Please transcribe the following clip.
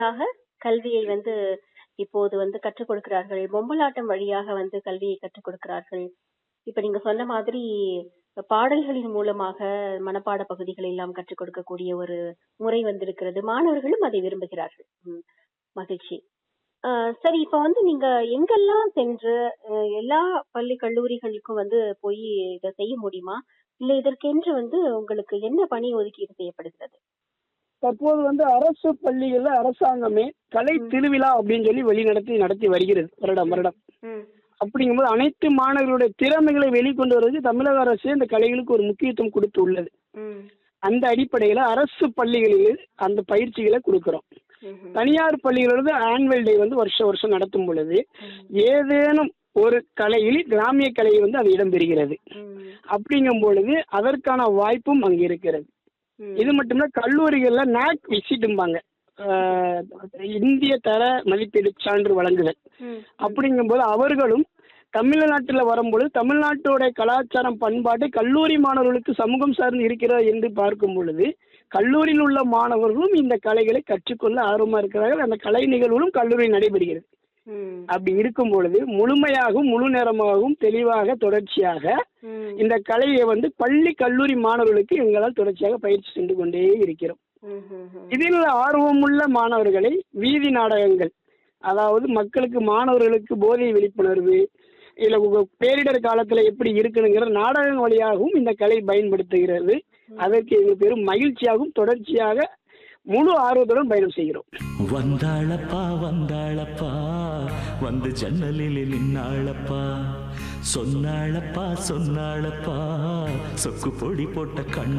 ஆக கல்வியை வந்து இப்போது வந்து கற்றுக் கொடுக்கிறார்கள் பொம்மலாட்டம் வழியாக வந்து கல்வியை கற்றுக் கொடுக்கிறார்கள் இப்ப நீங்க சொன்ன மாதிரி பாடல்களின் மூலமாக மனப்பாட பகுதிகளை எல்லாம் கற்றுக் கொடுக்கக்கூடிய ஒரு முறை வந்திருக்கிறது மாணவர்களும் அதை விரும்புகிறார்கள் ம், மகிழ்ச்சி ஆஹ் சரி இப்ப வந்து நீங்க எங்கெல்லாம் சென்று அஹ், எல்லா பள்ளி கல்லூரிகளுக்கும் வந்து போய் இதை செய்ய முடியுமா இல்ல இதற்கென்று வந்து உங்களுக்கு என்ன பணி ஒதுக்கீடு செய்யப்படுகிறது தற்போது வந்து அரசு பள்ளிகள்ல அரசாங்கமே கலை திருவிழா அப்படின்னு சொல்லி வெளிநடத்தி நடத்தி வருகிறது வருடம் வருடம் ம் அப்படிங்கும்போது அனைத்து மாணவர்களுடைய திறமைகளை வெளிக்கொண்டு வருவதற்கு தமிழக அரசு இந்த கலைகளுக்கு ஒரு முக்கியத்துவம் கொடுத்து உள்ளது ம் அந்த அடிப்படையில அரசு பள்ளிகளில் அந்த பயிற்சிகளை கொடுக்கிறோம் ம்ஹும். தனியார் பள்ளிகளோட ஆனுவல் டே வந்து வருஷம் வருஷம் நடத்தும் பொழுது ஏதேனும் ஒரு கலையில் கிராமிய கலை வந்து அது இடம்பெறுகிறது ம் அப்படிங்கும் பொழுது அதற்கான வாய்ப்பும் அங்கு இருக்கிறது ம். இது மட்டும் இல்ல கல்லூரிகள்ல நாக் விசிட்டும்பாங்க ஆஹ் இந்திய தர மதிப்பீடு சான்று வழங்குதல் ம். அப்படிங்கும்போது அவர்களும் தமிழ்நாட்டில் வரும்பொழுது தமிழ்நாட்டோட கலாச்சாரம் பண்பாட்டு கல்லூரி மாணவர்களுக்கு சமூகம் சார்ந்து இருக்கிறதா என்று பார்க்கும் பொழுது கல்லூரியில் உள்ள மாணவர்களும் இந்த கலைகளை கற்றுக்கொள்ள ஆர்வமா இருக்கிறார்கள் அந்த கலை நிகழ்வுகளும் கல்லூரியில் நடைபெறுகிறது ம். அப்படி இருக்கும் பொழுது முழுமையாகவும் முழு நேரமாகவும் தெளிவாக தொடர்ச்சியாக ம். இந்த கலையை வந்து பள்ளி கல்லூரி மாணவர்களுக்கு எங்களால் தொடர்ச்சியாக பயிற்சி சென்று கொண்டே இருக்கிறோம் ம்ஹும். இதில் ஆர்வமுள்ள மாணவர்களை வீதி நாடகங்கள் அதாவது மக்களுக்கு மாணவர்களுக்கு போதை விழிப்புணர்வு இல்ல உங்க பேரிடர் காலத்துல எப்படி இருக்கணுங்கிற நாடகம் வழியாகவும் இந்த கலை பயன்படுத்துகிறது அதற்கு எங்க பெரும் மகிழ்ச்சியாகவும் தொடர்ச்சியாக முழு ஆர்வத்துடன் பயணம் செய்கிறோம் வந்தாளப்பா வந்தாளப்பா வந்து ஜன்னலில் நின்னாளப்பா சொன்னாளப்பா சொன்னாளப்பா சொக்கு பொடி போட்ட கண்